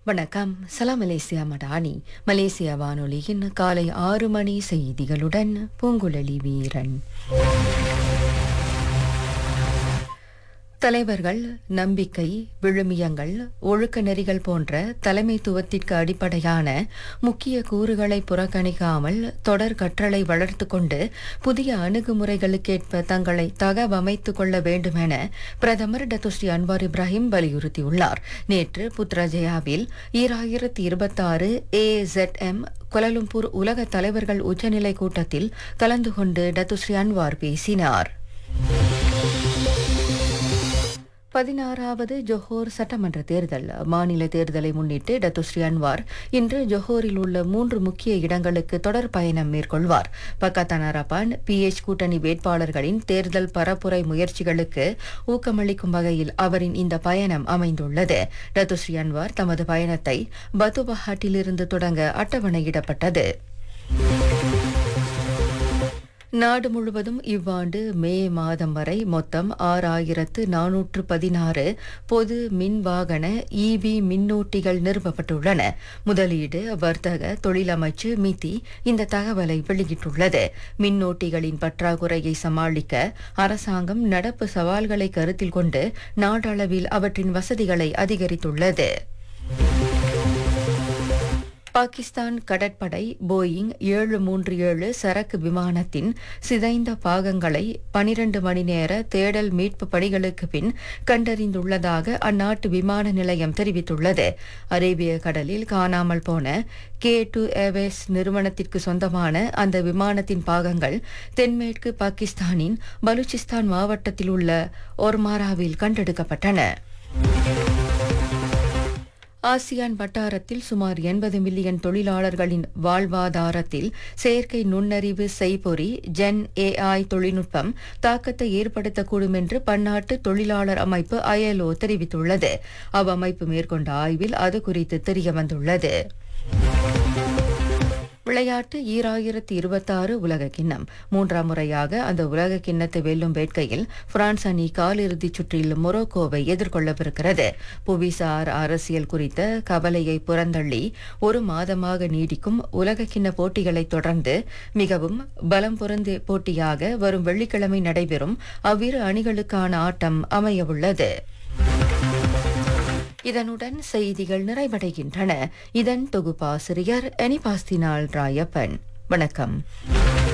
வணக்கம் சலாம் Malaysia Madani Malaysia வானொலியின் காலை ஆறு மணி செய்திகளுடன் பூங்குழலி வீரன் தலைவர்கள் நம்பிக்கை விழுமியங்கள் ஒழுக்க நெறிகள் போன்ற தலைமைத்துவத்திற்கு அடிப்படையான முக்கிய கூறுகளை புறக்கணிக்காமல் தொடர் கற்றலை வளர்த்து கொண்டு புதிய அணுகுமுறைகளுக்கேற்ப தங்களை தகவமைத்துக் கொள்ள வேண்டும் என பிரதமர் டத்துஸ்ரீ அன்வார் இப்ராஹிம் வலியுறுத்தியுள்ளார் நேற்று புத்ராஜயாவில் ஈராயிரத்தி இருபத்தாறு ஏஎஸ்எம் கொலலும்பூர் உலக தலைவர்கள் உச்சநிலை கூட்டத்தில் கலந்து கொண்டு டத்துஸ்ரீ அன்வார் பேசினார் பதினாறாவது ஜொஹோர் சட்டமன்ற தேர்தல் மாநில தேர்தலை முன்னிட்டு டத்துஸ்ரீ அன்வார் இன்று ஜொஹோரில் உள்ள மூன்று முக்கிய இடங்களுக்கு தொடர் பயணம் மேற்கொள்வார் பக்கத்தனரபான் பிஎச் கூட்டணி வேட்பாளர்களின் தேர்தல் பரப்புரை முயற்சிகளுக்கு ஊக்கமளிக்கும் வகையில் அவரின் இந்த பயணம் அமைந்துள்ளது டத்துஸ்ரீ அன்வார் தமது பயணத்தை பத்துபஹாட்டிலிருந்து தொடங்க அட்டவணையிடப்பட்டது நாடு முழுவதும் இவ்வாண்டு மே மாதம் வரை மொத்தம் ஆறாயிரத்து நானூற்று பதினாறு பொது மின் வாகன இவி மின்னூட்டிகள் நிறுவப்பட்டுள்ளன முதலீடு வர்த்தக தொழிலமைச்சு மிதி இந்த தகவலை வெளியிட்டுள்ளது மின்னூட்டிகளின் பற்றாக்குறையை சமாளிக்க அரசாங்கம் நடப்பு சவால்களை கருத்தில் கொண்டு நாடளவில் அவற்றின் வசதிகளை அதிகரித்துள்ளது பாகிஸ்தான் கடற்படை போயிங் ஏழு மூன்று ஏழு சரக்கு விமானத்தின் சிதைந்த பாகங்களை பனிரண்டு மணி நேர தேடல் மீட்பு பணிகளுக்கு பின் கண்டறிந்துள்ளதாக அந்நாட்டு விமான நிலையம் தெரிவித்துள்ளது அரேபிய கடலில் காணாமல் போன கே டு ஏவேஸ் நிறுவனத்திற்கு சொந்தமான அந்த விமானத்தின் பாகங்கள் தென்மேற்கு பாகிஸ்தானின் பலூச்சிஸ்தான் மாவட்டத்தில் உள்ள ஒர்மாராவில் கண்டெடுக்கப்பட்டன ஆசியான் வட்டாரத்தில் சுமார் எண்பது மில்லியன் தொழிலாளர்களின் வாழ்வாதாரத்தில் செயற்கை நுண்ணறிவு செய்பொறி ஜென் ஏஐ தொழில்நுட்பம் தாக்கத்தை ஏற்படுத்தக்கூடும் என்று பன்னாட்டு தொழிலாளர் அமைப்பு அயலோ தெரிவித்துள்ளது அவ்வமைப்பு மேற்கொண்ட ஆய்வில் அது குறித்து தெரியவந்துள்ளது விளையாட்டு ஈராயிரத்தி இருபத்தாறு உலக கிண்ணம் மூன்றாம் முறையாக அந்த உலக கிண்ணத்தை வெல்லும் வேட்கையில் பிரான்ஸ் அணி காலிறுதிச் சுற்றில் மொரோக்கோவை எதிர்கொள்ளவிருக்கிறது புவிசார் அரசியல் குறித்த கவலையை புறந்தள்ளி ஒரு மாதமாக நீடிக்கும் உலக கிண்ண போட்டிகளைத் தொடர்ந்து மிகவும் பலம் பொருந்திய போட்டியாக வரும் வெள்ளிக்கிழமை நடைபெறும் அவ்விரு அணிகளுக்கான ஆட்டம் அமையவுள்ளது இதனுடன் செய்திகள் நிறைவடைகின்றன இதன் தொகுப்பாசிரியர் எனிபாஸ்தினால் ராயப்பன் வணக்கம்